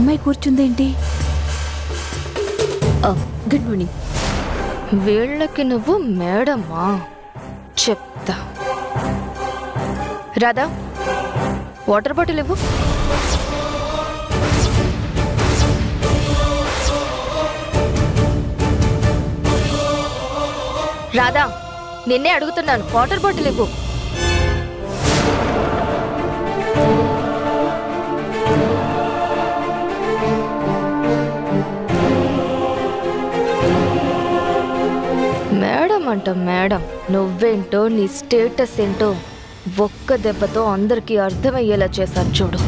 అమ్మాయి కూర్చుందేంటి good morning వీళ్ళకి నువ్వు మేడమా చెప్తా రాధా వాటర్ బాటిల్ ఇవ్వు రాధా నిన్నే అడుగుతున్నాను వాటర్ బాటిల్ ఇవ్వు మేడం అంట మేడం నువ్వేంటో నీ స్టేటస్ ఏంటో ఒక్క దెబ్బతో అందరికీ అర్థమయ్యేలా చేశాను చూడు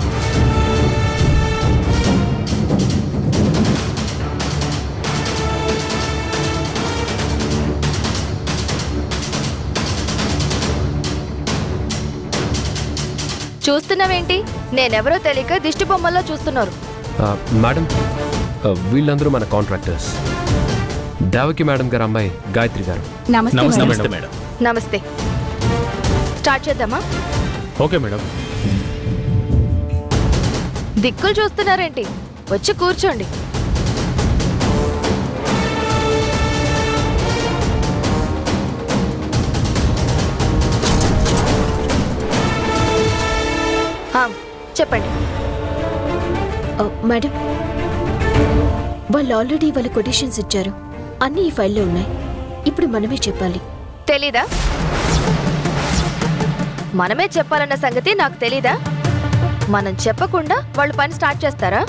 చూస్తున్నావేంటి నేనెవరో తెలియక దిష్టి బొమ్మల్లో చూస్తున్నారు ఆ, మేడం ఆ, వీళ్ళందరూ మన కాంట్రాక్టర్స్ దేవకి మేడం గారు అమ్మాయి గాయత్రి గారు నమస్తే నమస్తే మేడం. మేడం మేడం నమస్తే స్టార్ట్ చేద్దామా ఓకే మేడం దిక్కులు చూస్తున్నారేంటి వచ్చి కూర్చోండి ఆ, చెప్పండి మేడం వాళ్ళు ఆల్రెడీ వాళ్ళ కొటేషన్స్ ఇచ్చారు అన్నీ ఈ ఫైల్లో ఉన్నాయి ఇప్పుడు మనమే చెప్పాలి తెలీదా మనమే చెప్పాలన్న సంగతి నాకు తెలీదా మనం చెప్పకుండా వాళ్ళు పని స్టార్ట్ చేస్తారా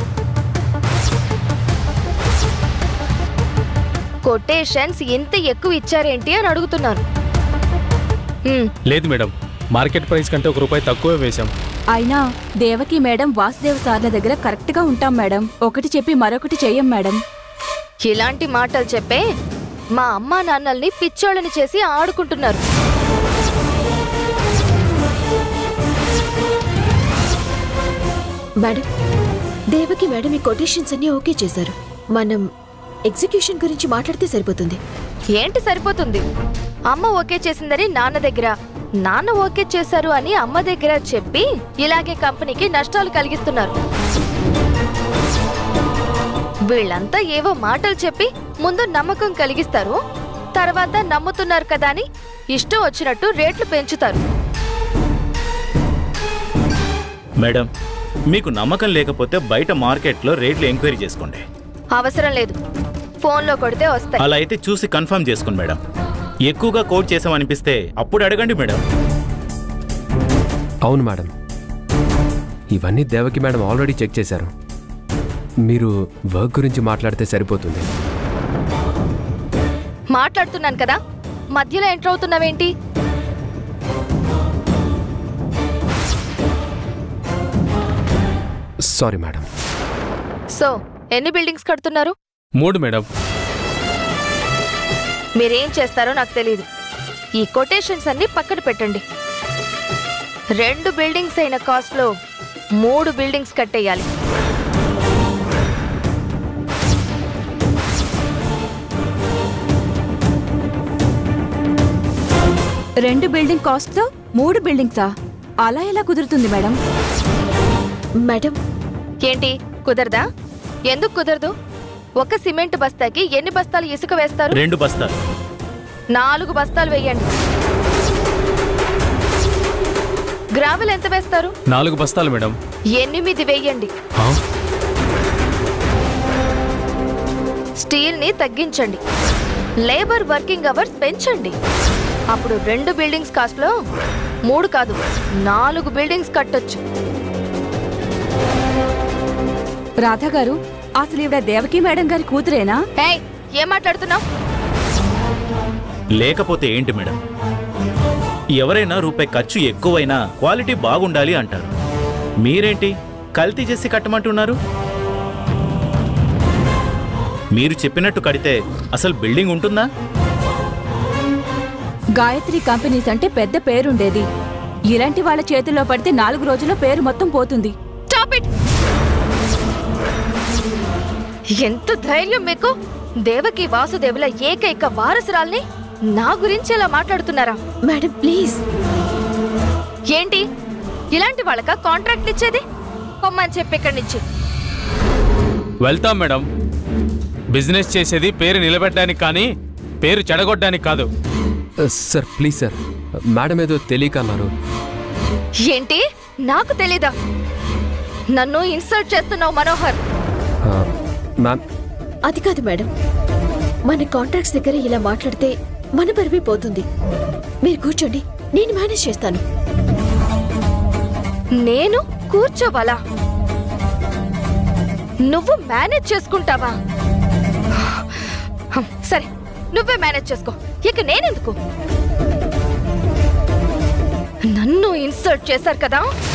కొటేషన్స్ ఇంత ఎక్కువ ఇచ్చారేంటి అని అడుగుతున్నాను హ్మ్, లేదు మేడం మార్కెట్ ప్రైస్ కంటే ఒక రూపాయి తక్కువే వేశాం అయినా దేవకి మేడం వాసుదేవ్ సార్ల దగ్గర కరెక్ట్ గా ఉంటాం మేడం ఒకటి చెప్పి మరొకటి చెయ్యం మేడం ఇలాంటి మాటలు చెప్పే మా అమ్మా నాన్నల్ని పిచ్చోళ్ళని చేసి ఆడుకుంటున్నారు మేడం దేవకి మేడం ఈ కొటేషన్స్ అన్నీ ఓకే చేశారు మనం ఎగ్జిక్యూషన్ గురించి మాట్లాడితే సరిపోతుంది ఏంటి సరిపోతుంది అమ్మ ఓకే చేసిందని నాన్న దగ్గర నాన్న ఓకే చేశారు అని అమ్మ దగ్గర చెప్పి ఇలాగే కంపెనీకి నష్టాలు కలిగిస్తున్నారు వీళ్ళంతా ఏవో మాటలు చెప్పి ముందు నమ్మకం కలిగిస్తారు తర్వాత నమ్ముతున్నారు కదా అని ఇష్టం వచ్చినట్టు రేట్లు పెంచుతారు మేడం మీకు నమ్మకం లేకపోతే బయట మార్కెట్లో రేట్లు ఎంక్వైరీ చేసుకోండి అవసరం లేదు ఫోన్లో కొడితే వస్తాయి అలా అయితే చూసి కన్ఫర్మ్ చేసుకోండి మేడం ఎక్కువగా కోట్ చేసామనిపిస్తే అప్పుడు అడగండి మేడం అవును మేడం ఇవన్నీ దేవకి మేడం ఆల్రెడీ చెక్ చేశారు మీరు వర్క్ గురించి మాట్లాడితే సరిపోతుంది మాట్లాడుతున్నాను కదా మధ్యలో ఎంటర్ అవుతున్నావేంటి సారీ మేడం సో ఎన్ని బిల్డింగ్స్ కడుతున్నారు మూడు మేడం మీరేం చేస్తారో నాకు తెలియదు ఈ కొటేషన్స్ అన్ని పక్కన పెట్టండి రెండు బిల్డింగ్స్ అయిన కాస్ట్లో మూడు బిల్డింగ్స్ కట్టేయాలి రెండు బిల్డింగ్ కాస్ట్ తో మూడు బిల్డింగ్సా అలా ఎలా కుదురుతుంది మేడం మేడం ఏంటి కుదరదా ఎందుకు కుదరదు ఒక సిమెంట్ బస్తాకి ఎన్ని బస్తాలు ఇసుక వేస్తారు రెండు బస్తాలు నాలుగు బస్తాలు వేయండి గ్రావెల్ ఎంత వేస్తారు నాలుగు బస్తాలు మేడం ఎనిమిది వేయండి ఆ? స్టీల్ ని తగ్గించండి లేబర్ వర్కింగ్ అవర్స్ పెంచండి అప్పుడు రెండు బిల్డింగ్స్ కాస్ట్ లో మూడు కాదు నాలుగు బిల్డింగ్స్ కట్టొచ్చు రాధా గారు అసలు ఈవిడ దేవకి మేడం గారి కూతురేనా ఏయ్ ఏం మాట్లాడుతున్నావు లేకపోతే ఏంటి మేడం ఎవరైనా రూపాయి ఖర్చు ఎక్కువైనా క్వాలిటీ బాగుండాలి అంటారు మీరేంటి కల్తీ చేసి కట్టమంటున్నారు మీరు చెప్పినట్టు కడితే అసలు బిల్డింగ్ ఉంటుందా గాయత్రి కంపెనీస్ అంటే పెద్ద పేరుండేది ఇలాంటి వాళ్ళ చేతుల్లో పడితే నాలుగు రోజుల్లో పేరు మొత్తం పోతుంది Stop it! ఎంత ధైర్యం మీకు దేవకి వాసుదేవుల ఏకైక వారసురాల్ని నా గురించి ఇలా మాట్లాడుతున్నారా మేడం ప్లీజ్ ఏంటి ఇలాంటి వాళ్ళక కాంట్రాక్ట్ ఇచ్చేది పొమ్మని చెప్పి ఇక్కడి నుంచి వెళ్తాం మేడం బిజినెస్ చేసేది పేరు నిలబెట్టడానికి కానీ పేరు చెడగొట్టడానికి కాదు సార్ ప్లీజ్ సార్ మేడం ఏదో తెలియక అన్నారు ఏంటి నాకు తెలీదా నన్ను ఇన్సల్ట్ చేస్తున్నావు మనోహర్ ఆ, మ్యామ్ అది కాదు మేడం మన కాంట్రాక్ట్స్ దగ్గర ఇలా మాట్లాడితే మన పరువే పోతుంది మీరు కూర్చోండి నేను మేనేజ్ చేస్తాను నేను కూర్చోవాలా నువ్వు మేనేజ్ చేసుకుంటావా హం, సరే నువ్వే మేనేజ్ చేసుకో ఇక నేనెందుకు నన్ను ఇన్సల్ట్ చేశారు కదా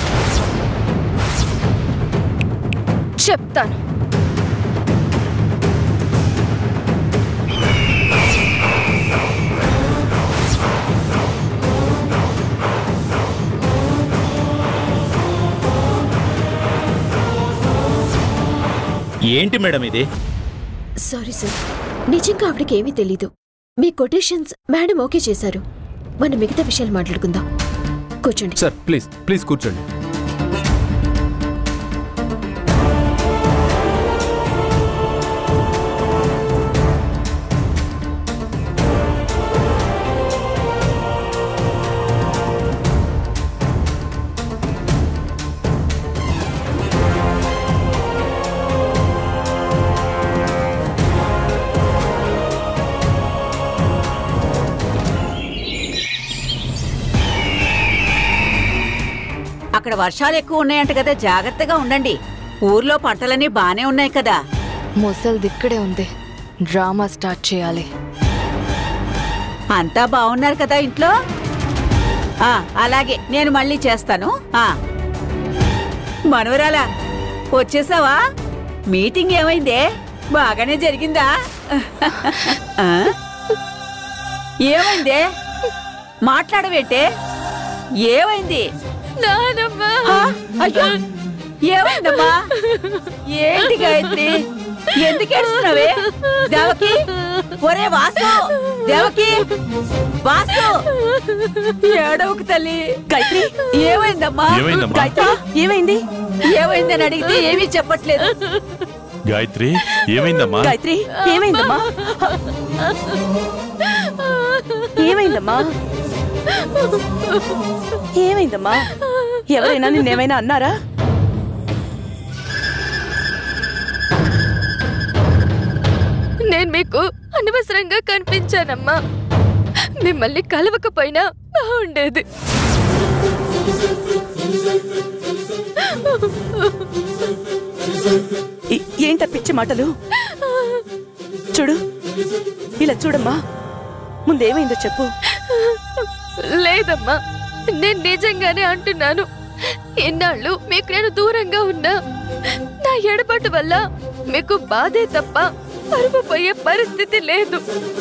చెప్తాను ఏంటి మేడం ఇది సారీ సార్ నిజంగా ఆవిడకి ఏమీ తెలీదు మీ కొటేషన్స్ మేడం ఓకే చేశారు మనం మిగతా విషయాలు మాట్లాడుకుందాం కూర్చోండి సార్ ప్లీజ్ ప్లీజ్ కూర్చోండి అక్కడ వర్షాలు ఎక్కువ ఉన్నాయంట కదా జాగ్రత్తగా ఉండండి ఊర్లో పంటలన్నీ బానే ఉన్నాయి కదా ముసల్ దిక్కడే ఉంది డ్రామా స్టార్ట్ చేయాలి అంతా బాగున్నారు కదా ఇంట్లో ఆ అలాగే నేను మళ్ళీ చేస్తాను ఆ మనవరాలా వచ్చేసావా మీటింగ్ ఏమైందే బాగానే జరిగిందా ఆ? ఏమైందే మాట్లాడవేంటే ఏమైంది ఆ, అయ్యో ఏమైందమ్మా ఏంటి గాయత్రి ఎందుకు ఏడుస్తున్నావే దేవకి ఒరే వాసు దేవకి వాసు ఏడవకు తల్లి గాయత్రి ఏమైందమ్మా ఏమైందమ్మా? గాయత్రి ఏమైంది ఏమైందని అడిగితే ఏమీ చెప్పట్లేదు గాయత్రి ఏమైందమ్మా గాయత్రి ఏమైందమ్మా ఏమైందమ్మా ఏమైందమ్మా ఎవరైనా నిన్నేమైనా అన్నారా నేను మీకు అనవసరంగా కనిపించానమ్మా మిమ్మల్ని కలవకపోయినా బాగుండేది ఈ- ఏంట పిచ్చి మాటలు చూడు ఇలా చూడమ్మా ముందేమైందో చెప్పు లేదమ్మా నేను నిజంగానే అంటున్నాను ఎన్నాళ్ళు మీకు నేను దూరంగా ఉన్నా నా ఎడబాటు వల్ల మీకు బాధే తప్ప పరువు పోయే పరిస్థితి లేదు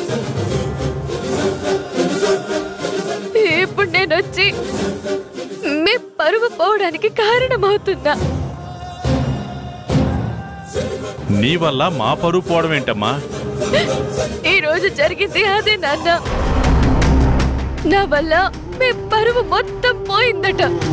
ఇప్పుడు నేను వచ్చి మీ పరువు పోవడానికి కారణమవుతున్నా నీ వల్ల మా పరువు పోవడం ఏంటమ్మా ఈ రోజు జరిగింది అదే నాన్న నా వల్ల మీ పరువు మొత్తం పోయిందట